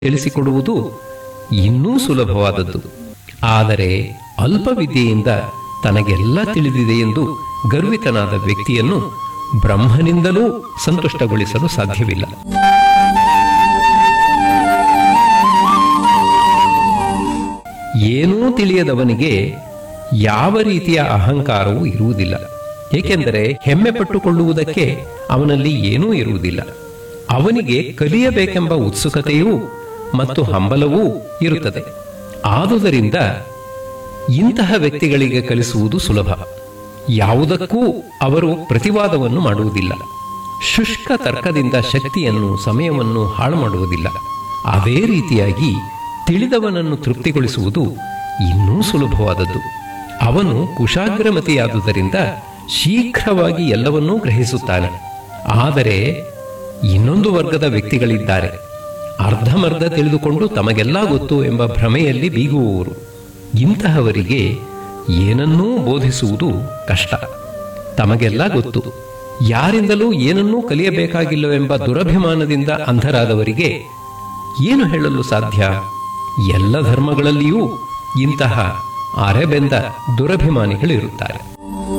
ತಿಳಿಸಿಕೊಡುವುದು ಇನ್ನೂ ಸುಲಭವಾದದ್ದು ಆದರೆ ಅಲ್ಪ ವಿದ್ಯೆಯಿಂದ ತನಗೆಲ್ಲ ತಿಳಿದಿದೆ ಎಂದು ಗರ್ವಿತನಾದ ವ್ಯಕ್ತಿಯನ್ನು ಬ್ರಹ್ಮನಿಂದಲೂ ಸಂತುಷ್ಟಗೊಳಿಸಲು ಸಾಧ್ಯವಿಲ್ಲ ಏನೂ ತಿಳಿಯದವನಿಗೆ ಯಾವ ರೀತಿಯ ಅಹಂಕಾರವೂ ಇರುವುದಿಲ್ಲ ಏಕೆಂದರೆ ಹೆಮ್ಮೆ ಪಟ್ಟುಕೊಳ್ಳುವುದಕ್ಕೆ ಅವನಲ್ಲಿ ಏನೂ ಇರುವುದಿಲ್ಲ ಅವನಿಗೆ ಕಲಿಯಬೇಕೆಂಬ ಉತ್ಸುಕತೆಯೂ ಮತ್ತು ಹಂಬಲವೂ ಇರುತ್ತದೆ ಆದುದರಿಂದ ಇಂತಹ ವ್ಯಕ್ತಿಗಳಿಗೆ ಕಲಿಸುವುದು ಸುಲಭ ಯಾವುದಕ್ಕೂ ಅವರು ಪ್ರತಿವಾದವನ್ನು ಮಾಡುವುದಿಲ್ಲ ಶುಷ್ಕ ತರ್ಕದಿಂದ ಶಕ್ತಿಯನ್ನು ಸಮಯವನ್ನು ಹಾಳು ಮಾಡುವುದಿಲ್ಲ ಅದೇ ರೀತಿಯಾಗಿ ತಿಳಿದವನನ್ನು ತೃಪ್ತಿಗೊಳಿಸುವುದು ಇನ್ನೂ ಸುಲಭವಾದದ್ದು ಅವನು ಕುಶಾಗ್ರಮತಿಯಾದುದರಿಂದ ಶೀಘ್ರವಾಗಿ ಎಲ್ಲವನ್ನೂ ಗ್ರಹಿಸುತ್ತಾನೆ ಆದರೆ ಇನ್ನೊಂದು ವರ್ಗದ ವ್ಯಕ್ತಿಗಳಿದ್ದಾರೆ ಅರ್ಧಮರ್ಧ ತಿಳಿದುಕೊಂಡು ತಮಗೆಲ್ಲ ಗೊತ್ತು ಎಂಬ ಭ್ರಮೆಯಲ್ಲಿ ಬೀಗುವವರು ಇಂತಹವರಿಗೆ ಏನನ್ನೂ ಬೋಧಿಸುವುದು ಕಷ್ಟ ತಮಗೆಲ್ಲ ಗೊತ್ತು ಯಾರಿಂದಲೂ ಏನನ್ನೂ ಕಲಿಯಬೇಕಾಗಿಲ್ಲವೆಂಬ ದುರಭಿಮಾನದಿಂದ ಅಂಧರಾದವರಿಗೆ ಏನು ಹೇಳಲು ಸಾಧ್ಯ ಎಲ್ಲ ಧರ್ಮಗಳಲ್ಲಿಯೂ ಇಂತಹ ಅರೆಬೆಂದ ದುರಭಿಮಾನಿಗಳಿರುತ್ತಾರೆ